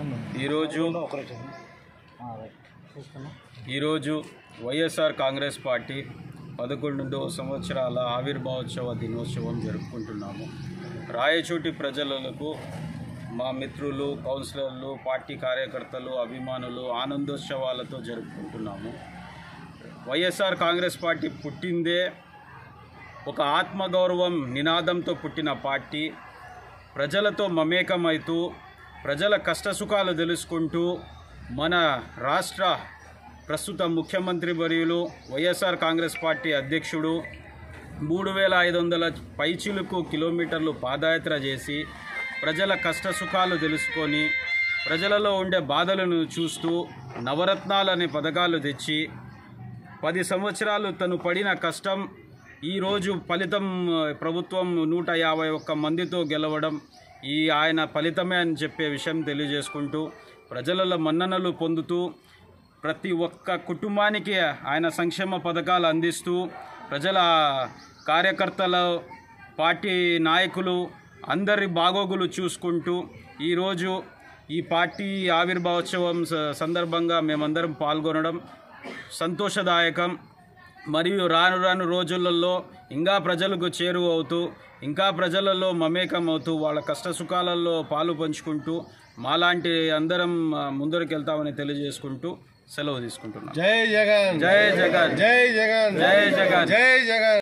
ఈరోజు ఈరోజు వైఎస్ఆర్ కాంగ్రెస్ పార్టీ పదకొండవ సంవత్సరాల ఆవిర్భావోత్సవ దినోత్సవం జరుపుకుంటున్నాము రాయచోటి ప్రజలకు మా మిత్రులు కౌన్సిలర్లు పార్టీ కార్యకర్తలు అభిమానులు ఆనందోత్సవాలతో జరుపుకుంటున్నాము వైఎస్ఆర్ కాంగ్రెస్ పార్టీ పుట్టిందే ఒక ఆత్మగౌరవం నినాదంతో పుట్టిన పార్టీ ప్రజలతో మమేకమవుతూ ప్రజల కష్టసుఖాలు తెలుసుకుంటూ మన రాష్ట్ర ప్రస్తుత ముఖ్యమంత్రి వర్యులు వైఎస్ఆర్ కాంగ్రెస్ పార్టీ అధ్యక్షుడు మూడు వేల ఐదు వందల పైచిలుకు కిలోమీటర్లు పాదయాత్ర చేసి ప్రజల కష్టసుఖాలు తెలుసుకొని ప్రజలలో ఉండే బాధలను చూస్తూ నవరత్నాలనే పథకాలు తెచ్చి పది సంవత్సరాలు తను పడిన కష్టం ఈరోజు ఫలితం ఆ, ప్రభుత్వం నూట యాభై ఒక్క మందితో గెలవడం ఈ ఆయన ఫలితమే అని చెప్పే విషయం తెలియజేసుకుంటూ ప్రజలలో మన్ననలు పొందుతూ ప్రతి ఒక్క కుటుంబానికి ఆయన సంక్షేమ పథకాలు అందిస్తూ ప్రజల కార్యకర్తల పార్టీ నాయకులు అందరి బాగోగులు చూసుకుంటూ ఈరోజు ఈ పార్టీ ఆవిర్భావోత్సవం స- సందర్భంగా మేమందరం పాల్గొనడం సంతోషదాయకం మరియు రాను రాను రోజులలో ఇంకా ప్రజలకు చేరువ అవుతూ ఇంకా ప్రజలలో మమేకం అవుతూ వాళ్ళ కష్టసుఖాలలో పాలు పంచుకుంటూ మాలాంటి అందరం ఆ, ముందరికి తెలియజేసుకుంటూ సెలవు తీసుకుంటున్నాం జై జగన్ జై జగన్ జై జగన్ జై జగన్ జై జగన్